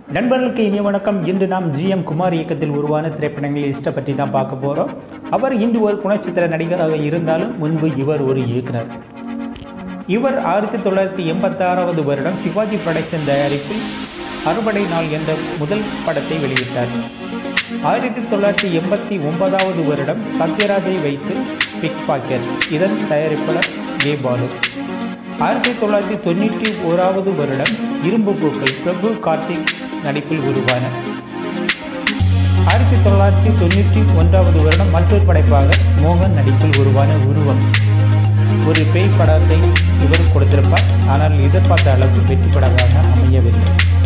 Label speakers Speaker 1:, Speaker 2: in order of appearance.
Speaker 1: நண்பர்களுக்கு இனிய வணக்கம் இன்று நாம் ஜிஎம் குமார் இயக்கத்தில் உருவான திரைப்படங்கள் லிஸ்ட்டை பற்றி தான் பார்க்க போகிறோம் அவர் இன்று ஒரு குணச்சித்திர நடிகராக இருந்தாலும் முன்பு இவர் ஒரு இயக்குனர் இவர் ஆயிரத்தி தொள்ளாயிரத்தி எண்பத்தாறாவது வருடம் சிவாஜி புரொடக்ஷன் தயாரிப்பில் அறுபடை நாள் என்ற முதல் படத்தை வெளியிட்டார் ஆயிரத்தி தொள்ளாயிரத்தி எண்பத்தி ஒன்பதாவது வருடம் சத்யராஜை வைத்து பிக் பாக்கெட் இதன் தயாரிப்பாளர் கே பாலு ஆயிரத்தி தொள்ளாயிரத்தி தொண்ணூற்றி ஓராவது வருடம் இரும்பு பூக்கள் பிரபு கார்த்திக் நடிப்பில் உருவான ஆயிரத்தி தொள்ளாயிரத்தி தொண்ணூற்றி ஒன்றாவது வருடம் மற்றொரு படைப்பாக மோகன் நடிப்பில் உருவான உருவம் ஒரு பேய் படத்தை இவர் கொடுத்திருப்பார் ஆனால் எதிர்பார்த்த அளவுக்கு வெற்றி படமாக அமையவில்லை